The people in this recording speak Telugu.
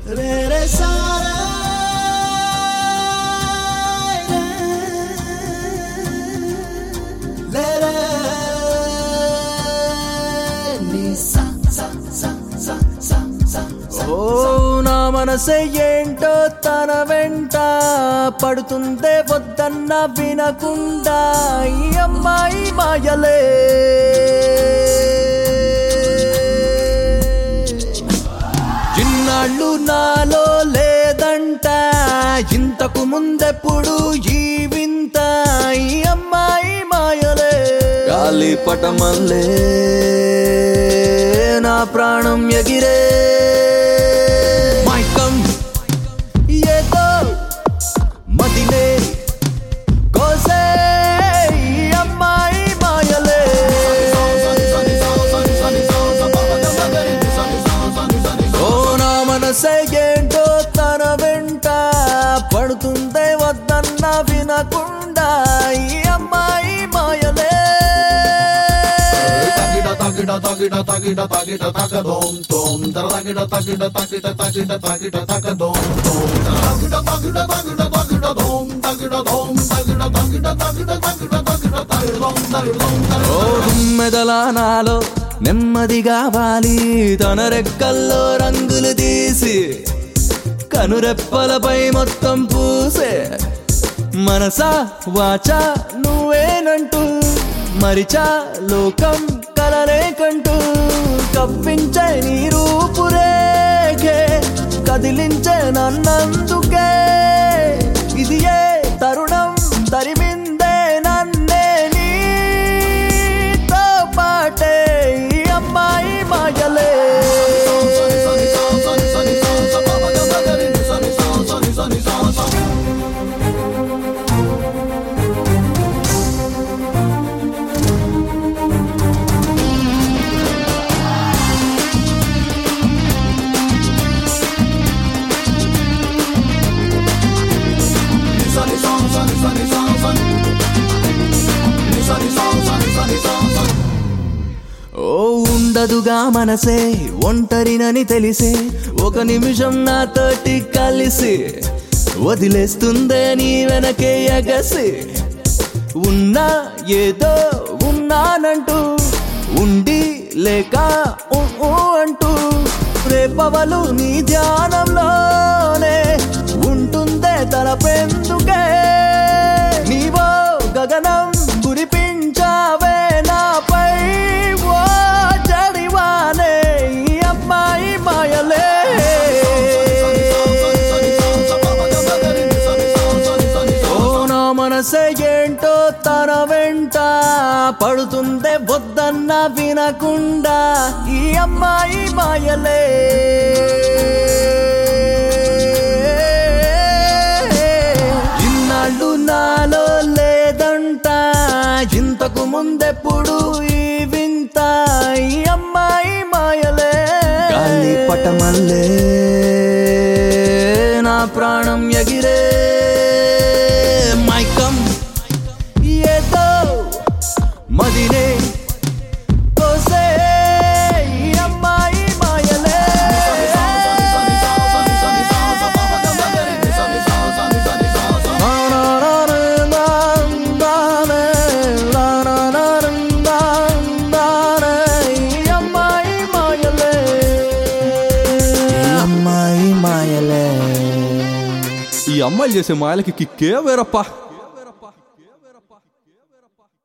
రే రే సారా లే రే నీ సా సా సా సా సా సా ఓ నా మనసే ఏంటో తన వెంట పడుతుందే వద్దన్న వినకుండా ఈ అమ్మాయి మాయలే ఇన్నాళ్ళు నాలో లేదంట ఇంతకు ముందెప్పుడు ఈ వింత ఈ అమ్మాయి మాయలే గాలి పటమల్లే నా ప్రాణం ఎగిరే మైకం ఏదో మదిలే కోసే ఈ అమ్మాయి మాయలే ఓ నా మనసే ఏంటో తన వెంట పడుతుందే వద్దన్న వినకుండా ఈ అమ్మాయి మాయలే తగిడ తగిడ తగిడ తగిడ తగిడ తగదోం తోం దర తగిడ తగిడ తగిడ తగిడ తగిడ తగదోం తోం తగిడ తగిడ తగిడ తగిడ దోం తగిడ దోం తగిడ తగిడ తగిడ తగిడ తగిడ తగిడోం తగిడోం ఓ మెదల నాలో నెమ్మదిగా వాలి తన రెక్కల్లో రంగులు తీసి కనురెప్పలపై మొత్తం పూసే మనసా వాచా నువ్వేనంటూ మరిచా లోకం కలలేకంటూ కవ్వించే నీ రూపురేఖే కదిలించే నన్నందుకే ఇది ఏ తరుణం తరిమిందే నన్నే నీతో పాటే ఈ అమ్మాయి మాయలే ఓ ఉండదుగా మనసే ఒంటరినని తెలిసే ఒక నిమిషం నాతోటి కలిసి వదిలేస్తుందే నీ వెనకే ఎగసి ఉన్నా ఏదో ఉన్నానంటూ ఉండి లేక ఊ ఊ అంటూ రేపవలు నీ ధ్యానంలోనే ఉంటుందే తన పెందుకే నీవో గగనం కురిపించావే నాపై ఓ జడివానే ఈ అమ్మాయి మాయలే ఓ నా మనసే ఏంటో తన వెంట పడుతుందే వద్దన్న వినకుండా ఈ అమ్మాయి మాయలే ఇన్నాళ్ళు నాలో లేదంట ఇంతకు ముందెప్పుడు ఈ వింత ఈ అమ్మాయి మాయలే గాలి పటమల్లే నా ప్రాణం ఎగిరే మైకం ఏదో మదినే కోసే ఈ అమ్మాయి మాయలే ఈ అమ్మాయి మాయలే ఈ అమ్మాయి మాయలే ఈ అమ్మాయిలు చేసే మాయలకి కిక్కే వేరప్పా